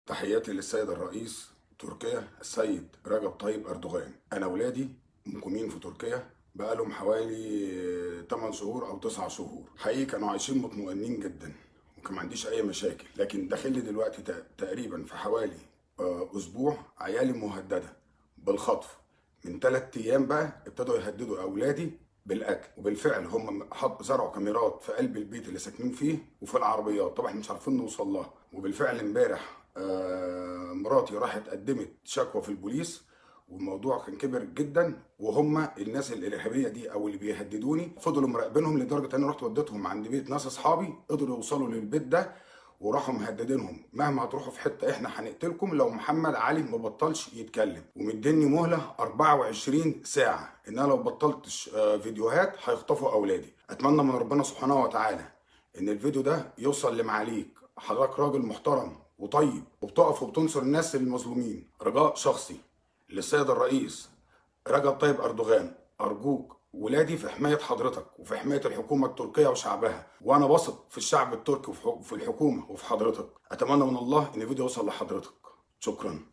تحياتي للسيد الرئيس تركيا السيد رجب طيب أردوغان أنا ولادي مقيمين في تركيا بقالهم حوالي 8 شهور أو 9 شهور حقيقي كانوا عايشين مطمئنين جدا وكان ما عنديش أي مشاكل لكن داخل لي دلوقتي تق- تقريبا في حوالي آه، أسبوع عيالي مهددة بالخطف من ثلاث أيام بقى ابتدوا يهددوا أولادي بالقتل وبالفعل هم حط زرعوا كاميرات في قلب البيت اللي ساكنين فيه وفي العربيات طبعا مش عارفين نوصل لها وبالفعل امبارح آه، مراتي راحت قدمت شكوى في البوليس والموضوع كان كبر جدا وهم الناس الارهابيه دي او اللي بيهددوني فضلوا مراقبينهم لدرجه ان انا رحت وديتهم عند بيت ناس اصحابي قدروا يوصلوا للبيت ده وراحوا مهددينهم مهما هتروحوا في حته احنا هنقتلكم لو محمد علي ما بطلش يتكلم ومديني مهله 24 ساعه ان انا لو بطلتش آه، فيديوهات هيخطفوا اولادي اتمنى من ربنا سبحانه وتعالى ان الفيديو ده يوصل لمعاليك حضرتك راجل محترم وطيب وبتقف وبتنصر الناس المظلومين رجاء شخصي للسيد الرئيس رجب طيب أردوغان أرجوك ولادي في حماية حضرتك وفي حماية الحكومة التركية وشعبها وأنا بثق في الشعب التركي وفي وفي الحكومة وفي حضرتك أتمنى من الله إن الفيديو يوصل لحضرتك شكرا